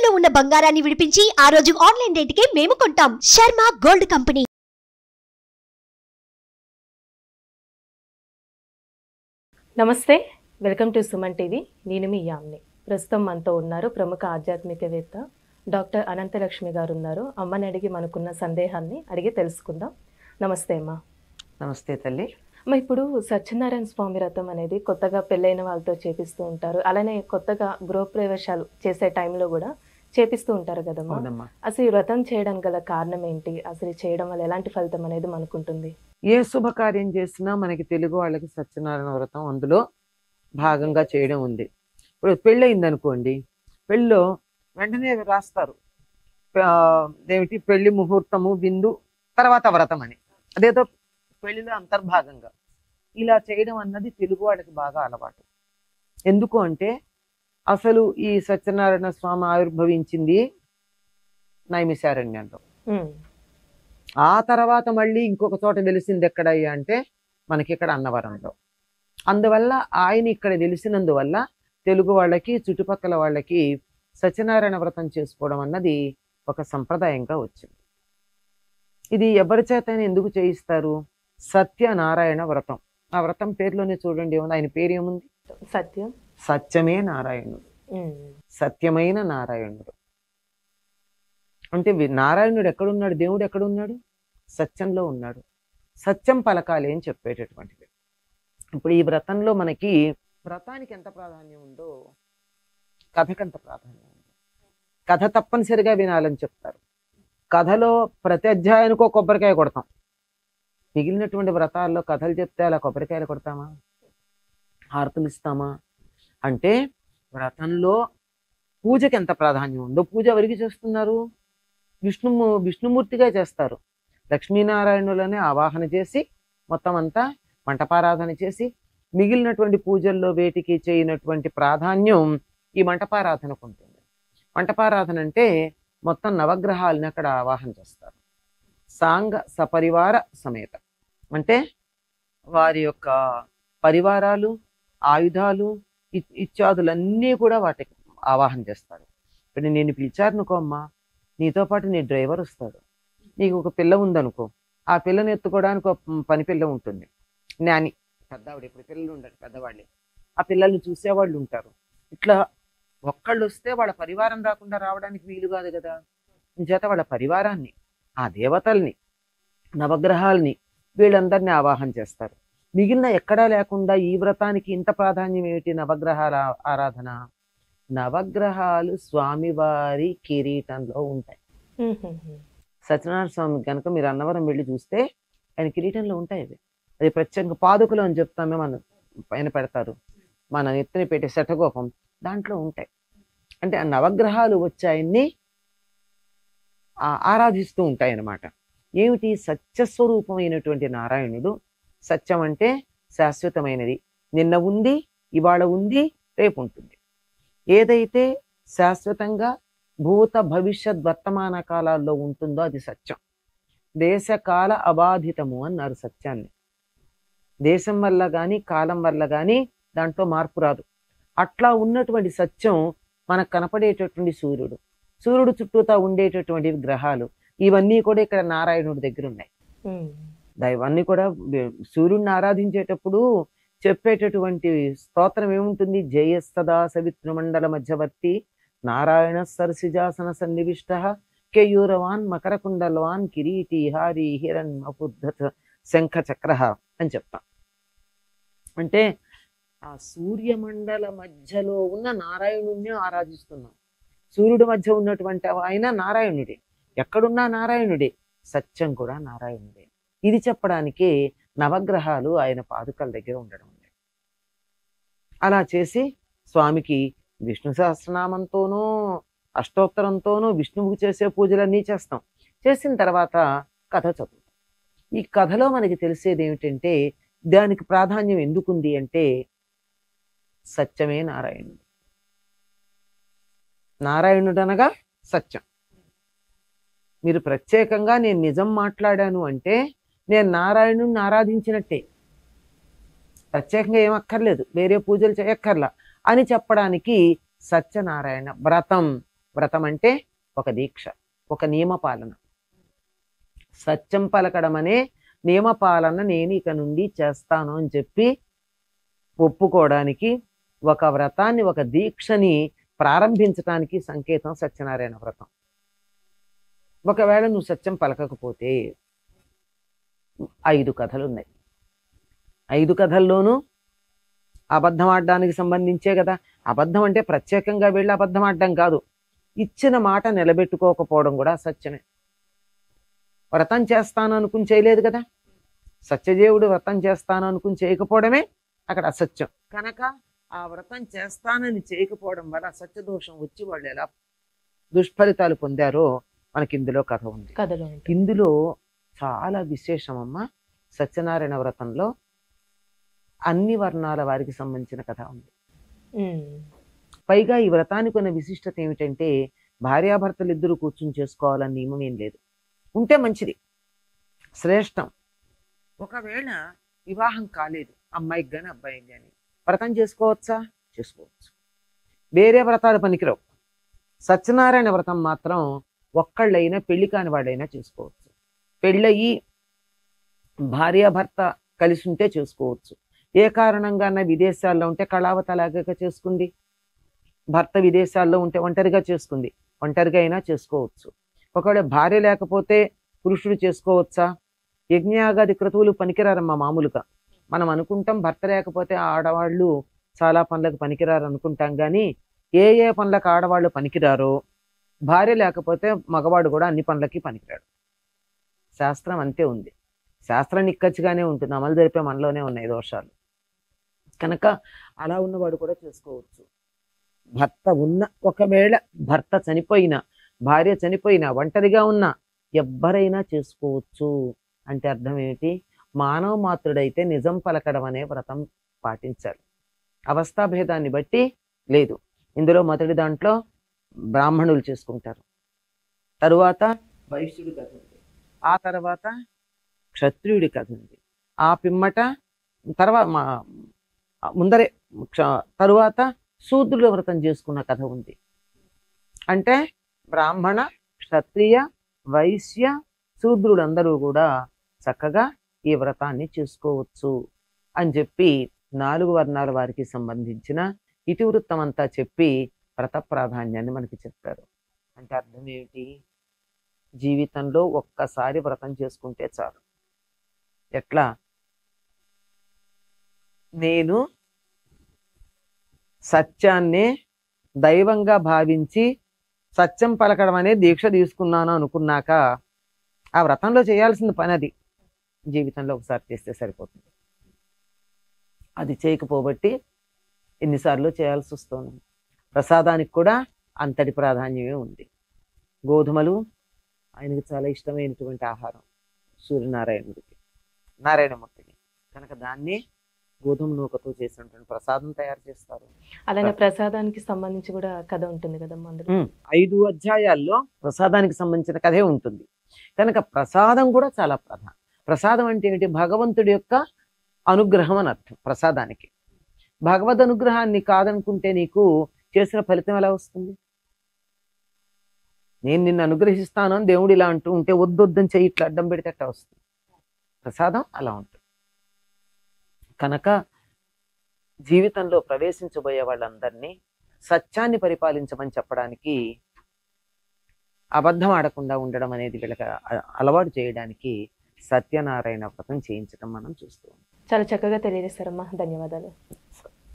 తాకట్టులో ఉన్న బంగారాన్ని విడిపించి ఆ రోజు ఆన్లైన్ రేటుకే మేము కొంటాం శర్మ గోల్డ్ కంపెనీ నమస్తే వెల్కమ్ టు సుమన్ టీవీ నేను మీ యామ్ని ప్రస్తుతం మనతో ఉన్నారు ప్రముఖ ఆధ్యాత్మికవేత్త డాక్టర్ అనంతలక్ష్మి గారు ఉన్నారు అమ్మని అడిగి మనకున్న సందేహాన్ని అడిగి తెలుసుకుందాం నమస్తే అమ్మ నమస్తే తల్లి అమ్మ ఇప్పుడు సత్యనారాయణ స్వామి వ్రతం అనేది కొత్తగా పెళ్ళైన వాళ్ళతో చేపిస్తూ ఉంటారు అలానే కొత్తగా గృహప్రవేశాలు చేసే టైంలో కూడా చేపిస్తూ ఉంటారు కదమ్మా అవునమ్మా అసలు ఈ వ్రతం చేయడం గల కారణం ఏంటి అసలు ఇది చేయడం వల్ల ఎలాంటి ఫలితం అనేది మనకుంటుంది ఏ శుభకార్యం చేసినా మనకి తెలుగు వాళ్ళకి సత్యనారాయణ వ్రతం అందులో భాగంగా చేయడం ఉంది ఇప్పుడు పెళ్ళి అయింది అనుకోండి పెళ్ళిలో వెంటనే రాస్తారు ఆ, ఏమిటి పెళ్లి ముహూర్తము బిందు తర్వాత వ్రతం అని అదేదో పెళ్లిలో అంతర్భాగంగా ఇలా చేయడం అన్నది తెలుగు వాళ్ళకి బాగా అలవాటు ఎందుకు అంటే అసలు ఈ సత్యనారాయణ స్వామి ఆవిర్భవించింది నైమిశారణ్యంలో ఉమ్, ఆ తర్వాత మళ్ళీ ఇంకొక చోట వెలిసింది ఎక్కడయ్యా అంటే మనకి ఇక్కడ అన్నవరంలో అందువల్ల ఆయన ఇక్కడ వెలిసినందువల్ల తెలుగు వాళ్ళకి చుట్టుపక్కల వాళ్ళకి సత్యనారాయణ వ్రతం చేసుకోవడం అన్నది ఒక సంప్రదాయంగా వచ్చింది ఇది ఎవరి చేతైనా ఎందుకు చేయిస్తారు సత్యనారాయణ వ్రతం ఆ వ్రతం పేరులోనే చూడండి ఏముంది ఆయన పేరు ఏముంది సత్యం సత్యమే నారాయణుడు ఉమ్, సత్యమైన నారాయణుడు అంటే వి- నారాయణుడు ఎక్కడున్నాడు దేవుడు ఎక్కడున్నాడు సత్యంలో ఉన్నాడు సత్యం పలకాలి అని చెప్పేటటువంటిది ఇప్పుడు ఈ వ్రతంలో మనకి వ్రతానికి ఎంత ప్రాధాన్యం ఉందో కథకి ఎంత ప్రాధాన్యం ఉందో కథ తప్పనిసరిగా వినాలని చెప్తారు కథలో ప్రతి అధ్యాయానికి ఒక కొబ్బరికాయ కొడతాం మిగిలినటువంటి వ్రతాల్లో కథలు చెప్తే అలా కొబ్బరికాయలు కొడతామా హారతులు ఇస్తామా అంటే వ్రతంలో పూజకి ఎంత ప్రాధాన్యం ఉందో పూజ ఎవరికి చేస్తున్నారు విష్ణు విష్ణుమూర్తిగా చేస్తారు లక్ష్మీనారాయణులనే ఆవాహన చేసి మొత్తం అంతా మంటపారాధన చేసి మిగిలినటువంటి పూజల్లో వేటికి చేయనటువంటి ప్రాధాన్యం ఈ మంటపారాధనకు ఉంటుంది మంటపారాధన అంటే మొత్తం నవగ్రహాలని అక్కడ ఆవాహన చేస్తారు సాంగ సపరివార సమేత అంటే వారి యొక్క పరివారాలు ఆయుధాలు ఇ- ఇత్యాదులన్నీ కూడా వాటికి ఆవాహన చేస్తారు ఇప్పుడు నేను పిలిచారనుకో అమ్మా నీతో పాటు నీ డ్రైవర్ వస్తాడు నీకు ఒక పిల్ల ఉందనుకో ఆ పిల్లని ఎత్తుకోవడానికి ఒక పని పిల్ల ఉంటుంది నాని పెద్దవాడు ఇప్పుడు పిల్లలు ఉండరు పెద్దవాళ్ళే ఆ పిల్లల్ని చూసేవాళ్ళు ఉంటారు ఇట్లా ఒక్కళ్ళు వస్తే వాళ్ళ పరివారం రాకుండా రావడానికి వీలు కాదు కదా చేత వాళ్ళ పరివారాన్ని ఆ దేవతల్ని నవగ్రహాల్ని వీళ్ళందరినీ ఆవాహన చేస్తారు మిగిలిన ఎక్కడా లేకుండా ఈ వ్రతానికి ఇంత ప్రాధాన్యం ఏమిటి నవగ్రహాల ఆ- ఆరాధన నవగ్రహాలు స్వామివారి కిరీటంలో ఉంటాయి ఉమ్, ఉమ్, ఉమ్. సత్యనారాయణ స్వామి కనుక మీరు అన్నవరం వెళ్ళి చూస్తే ఆయన కిరీటంలో ఉంటాయి అవి అది ప్రత్యేకంగా పాదుకలు అని చెప్తామే మన పైన పెడతారు మన ఎత్తున పెట్టే శటగోపం దాంట్లో ఉంటాయి అంటే ఆ నవగ్రహాలు వచ్చి ఆయన్ని ఆ- ఆరాధిస్తూ ఉంటాయి అన్నమాట ఏమిటి సత్యస్వరూపమైనటువంటి నారాయణుడు సత్యం అంటే శాశ్వతమైనది నిన్న ఉంది ఇవాళ ఉంది రేపు ఉంటుంది ఏదైతే శాశ్వతంగా భూత భవిష్యత్ వర్తమాన కాలాల్లో ఉంటుందో అది సత్యం దేశకాల అబాధితము అన్నారు సత్యాన్ని దేశం వల్ల కానీ కాలం వల్ల కానీ దాంట్లో మార్పు రాదు అట్లా ఉన్నటువంటి సత్యం మనకు కనపడేటటువంటి సూర్యుడు సూర్యుడు చుట్టూతా ఉండేటటువంటి గ్రహాలు ఇవన్నీ కూడా ఇక్కడ నారాయణుడి దగ్గర ఉన్నాయి ఉమ్, దా- ఇవన్నీ కూడా వి- సూర్యుడిని ఆరాధించేటప్పుడు చెప్పేటటువంటి స్తోత్రం ఏముంటుంది జయ సదా సవిత్రమండల మధ్యవర్తి నారాయణ సరసిజాసన సన్నివిష్ట కేయూరవాన్ మకరకుండలవాన్ కిరీటి హారి హిరణ్మపుద్ధ శంఖ చక్ర అని చెప్తాం అంటే ఆ సూర్యమండల మధ్యలో ఉన్న నారాయణుణ్ణి ఆరాధిస్తున్నాం సూర్యుడి మధ్య ఉన్నటువంటి ఆయన నారాయణుడే ఎక్కడున్నా నారాయణుడే సత్యం కూడా నారాయణుడే ఇది చెప్పడానికి నవగ్రహాలు ఆయన పాదుకల దగ్గర ఉండడం లేదు అలా చేసి స్వామికి విష్ణు సహస్రనామంతోనూ అష్టోత్తరంతోనూ విష్ణువుకి చేసే పూజలన్నీ చేస్తాం చేసిన తర్వాత కథ చదువుతాం ఈ కథలో మనకి తెలిసేది ఏమిటంటే దానికి ప్రాధాన్యం ఎందుకుంది అంటే సత్యమే నారాయణుడు నారాయణుడు అనగా సత్యం మీరు ప్రత్యేకంగా నేను నిజం మాట్లాడాను అంటే నేను నారాయణుడిని ఆరాధించినట్టే ప్రత్యేకంగా ఏం అక్కర్లేదు వేరే పూజలు చేయక్కర్లా అని చెప్పడానికి సత్యనారాయణ వ్రతం వ్రతం అంటే ఒక దీక్ష ఒక నియమపాలన సత్యం పలకడం అనే నియమపాలన నేను ఇక నుండి చేస్తాను అని చెప్పి ఒప్పుకోవడానికి ఒక వ్రతాన్ని ఒక దీక్షని ప్రారంభించడానికి సంకేతం సత్యనారాయణ వ్రతం ఒకవేళ నువ్వు సత్యం పలకకపోతే ఐదు కథలు ఉన్నాయి ఐదు కథల్లోనూ అబద్ధం ఆడడానికి సంబంధించే కదా అబద్ధం అంటే ప్రత్యేకంగా వెళ్ళి అబద్ధం ఆడడం కాదు ఇచ్చిన మాట నిలబెట్టుకోకపోవడం కూడా సత్యమే వ్రతం చేస్తాను అనుకుని చేయలేదు కదా సత్యదేవుడు వ్రతం చేస్తాను అనుకుని చేయకపోవడమే అక్కడ అసత్యం కనుక ఆ వ్రతం చేస్తానని చేయకపోవడం వల్ల అసత్య దోషం వచ్చి వాళ్ళు ఎలా దుష్ఫలితాలు పొందారో మనకి ఇందులో కథ ఉంది కథలో ఉంటుంది ఇందులో చాలా విశేషమమ్మ సత్యనారాయణ వ్రతంలో అన్ని వర్ణాల వారికి సంబంధించిన కథ ఉంది ఉమ్. పైగా ఈ వ్రతానికి ఉన్న విశిష్టత ఏమిటంటే భార్యాభర్తలు ఇద్దరు కూర్చుని చేసుకోవాలని నియమం ఏం లేదు ఉంటే మంచిది శ్రేష్టం ఒకవేళ వివాహం కాలేదు అమ్మాయికి కానీ అబ్బాయికి కానీ వ్రతం చేసుకోవచ్చా చేసుకోవచ్చు వేరే వ్రతాలు పనికిరావు సత్యనారాయణ వ్రతం మాత్రం ఒక్కళ్ళైనా పెళ్లి కాని వాడైనా చేసుకోవచ్చు పెళ్ళయి భార్యాభర్త కలిసి ఉంటే చేసుకోవచ్చు ఏ కారణంగా విదేశాల్లో ఉంటే కళావత అలాగ చేసుకుంది భర్త విదేశాల్లో ఉంటే ఒంటరిగా చేసుకుంది ఒంటరిగా అయినా చేసుకోవచ్చు ఒకవేళ భార్య లేకపోతే పురుషుడు చేసుకోవచ్చా యజ్ఞయాగాది క్రతువులు పనికిరారమ్మా మామూలుగా మనం అనుకుంటాం భర్త లేకపోతే ఆడవాళ్ళు చాలా పనులకు పనికిరారు అనుకుంటాం కానీ ఏ ఏ పనులకు ఆడవాళ్ళు పనికిరారో భార్య లేకపోతే మగవాడు కూడా అన్ని పనులకి పనికిరాడు శాస్త్రం అంతే ఉంది శాస్త్రం నిక్కచ్చిగానే ఉంటుంది అమలు జరిపే మనలోనే ఉన్నాయి దోషాలు కనుక అలా ఉన్నవాడు కూడా చేసుకోవచ్చు భర్త ఉన్న ఒకవేళ భర్త చనిపోయినా భార్య చనిపోయినా ఒంటరిగా ఉన్నా ఎవ్వరైనా చేసుకోవచ్చు అంటే అర్థం ఏమిటి మానవ మాతృడైతే నిజం పలకడం అనే వ్రతం పాటించాలి అవస్థాభేదాన్ని బట్టి లేదు ఇందులో మొదటి దాంట్లో బ్రాహ్మణులు చేసుకుంటారు తరువాత వైశ్యుడి కథ ఉంది ఆ తర్వాత క్షత్రియుడి కథ ఉంది ఆ పిమ్మట తర్వాత మా ముందరే క్ష- తరువాత శూద్రుల వ్రతం చేసుకున్న కథ ఉంది అంటే బ్రాహ్మణ క్షత్రియ వైశ్య శూద్రులందరూ కూడా చక్కగా ఈ వ్రతాన్ని చేసుకోవచ్చు అని చెప్పి నాలుగు వర్ణాల వారికి సంబంధించిన ఇతివృత్తం అంతా చెప్పి వ్రత ప్రాధాన్యాన్ని మనకి చెప్పారు అంటే అర్థం ఏమిటి జీవితంలో ఒక్కసారి వ్రతం చేసుకుంటే చాలు ఎట్లా నేను సత్యాన్నే దైవంగా భావించి సత్యం పలకడం అనే దీక్ష తీసుకున్నాను అనుకున్నాక ఆ వ్రతంలో చేయాల్సిన పని అది జీవితంలో ఒకసారి చేస్తే సరిపోతుంది అది చేయకపోబట్టి ఎన్నిసార్లు చేయాల్సి వస్తుంది ప్రసాదానికి కూడా అంతటి ప్రాధాన్యమే ఉంది గోధుమలు ఆయనకి చాలా ఇష్టమైనటువంటి ఆహారం సూర్యనారాయణుడికి నారాయణమూర్తికి కనుక దాన్ని గోధుమ నూకతో చేసినటువంటి ప్రసాదం తయారు చేస్తారు అలానే ప్రసాదానికి సంబంధించి కూడా కథ ఉంటుంది కదమ్మా అందులో ఉమ్, ఐదు అధ్యాయాల్లో ప్రసాదానికి సంబంధించిన కథే ఉంటుంది కనుక ప్రసాదం కూడా చాలా ప్రధానం ప్రసాదం అంటే ఏంటి భగవంతుడి యొక్క అనుగ్రహం అని అర్థం ప్రసాదానికి భగవద్ అనుగ్రహాన్ని కాదనుకుంటే నీకు చేసిన ఫలితం ఎలా వస్తుంది నేను నిన్ను అనుగ్రహిస్తాను అని దేవుడు ఇలా అంటూ ఉంటే వద్దొద్దని చెయ్యి ఇట్లా అడ్డం పెడితే అట్లా వస్తుంది ప్రసాదం అలా ఉంటుంది కనుక జీవితంలో ప్రవేశించబోయే వాళ్ళందరినీ సత్యాన్ని పరిపాలించమని చెప్పడానికి అబద్ధం ఆడకుండా ఉండడం అనేది వీళ్ళకి అ- అలవాటు చేయడానికి సత్యనారాయణ వ్రతం చేయించడం మనం చూస్తూ ఉంటాం చాలా చక్కగా తెలియజేస్తారమ్మా ధన్యవాదాలు